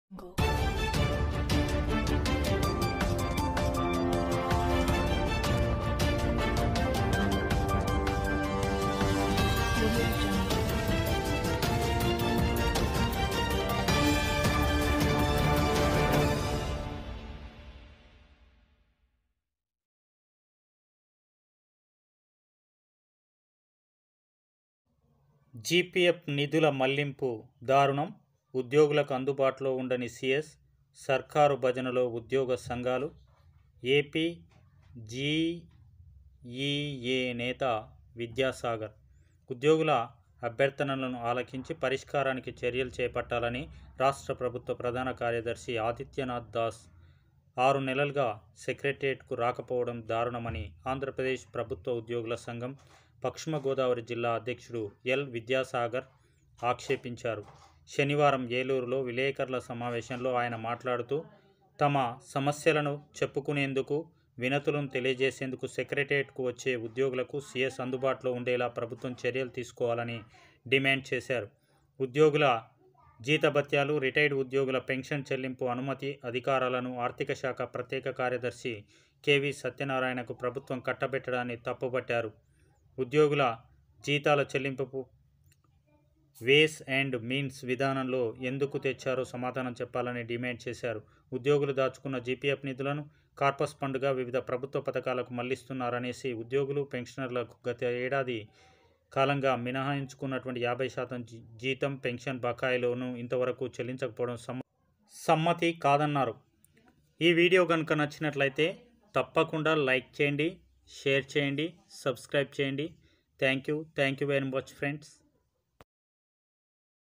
Go. Audio Jungle. GPF నిధుల మళ్లింపు దారుణం ఉద్యోగులకు అందుబాటులో ఉండని సీఎస్ సర్కారు భజనలో ఉద్యోగ సంఘాలు ఏపీ జీఈఏ నేత విద్యాసాగర్ ఉద్యోగుల అభ్యర్థనలను ఆలకించి పరిష్కారానికి చర్యలు చేపట్టాలని రాష్ట్ర ప్రభుత్వ ప్రధాన కార్యదర్శి ఆదిత్యనాథ్ దాస్ ఆరు నెలలుగా సెక్రటరియట్కు రాకపోవడం దారుణమని ఆంధ్రప్రదేశ్ ప్రభుత్వ ఉద్యోగుల సంఘం పశ్చిమ గోదావరి జిల్లా అధ్యక్షుడు ఎల్ విద్యాసాగర్ ఆక్షేపించారు శనివారం ఏలూరులో విలేకరుల సమావేశంలో ఆయన మాట్లాడుతూ తమ సమస్యలను చెప్పుకునేందుకు వినతులను తెలియజేసేందుకు సెక్రటరియట్కు వచ్చే ఉద్యోగులకు సీఎస్ అందుబాటులో ఉండేలా ప్రభుత్వం చర్యలు తీసుకోవాలని డిమాండ్ చేశారు ఉద్యోగుల జీతభత్యాలు రిటైర్డ్ ఉద్యోగుల పెన్షన్ చెల్లింపు అనుమతి అధికారాలను ఆర్థిక శాఖ ప్రత్యేక కార్యదర్శి కెవి సత్యనారాయణకు ప్రభుత్వం కట్టబెట్టడాన్ని తప్పుపట్టారు ఉద్యోగుల జీతాల చెల్లింపు వేస్ అండ్ మీన్స్ విధానంలో ఎందుకు తెచ్చారో సమాధానం చెప్పాలని డిమాండ్ చేశారు ఉద్యోగులు దాచుకున్న జీపీఎఫ్ నిధులను కార్పస్ ఫండ్గా వివిధ ప్రభుత్వ పథకాలకు మళ్లిస్తున్నారనేసి ఉద్యోగులు పెన్షనర్లకు గత ఏడాది కాలంగా మినహాయించుకున్నటువంటి యాభై శాతం జీ- జీతం పెన్షన్ బకాయిలోనూ ఇంతవరకు చెల్లించకపోవడం సమ్మ సమ్మతి కాదన్నారు ఈ వీడియో కనుక నచ్చినట్లయితే తప్పకుండా లైక్ చేయండి షేర్ చేయండి సబ్స్క్రైబ్ చేయండి thank you thank you very much friends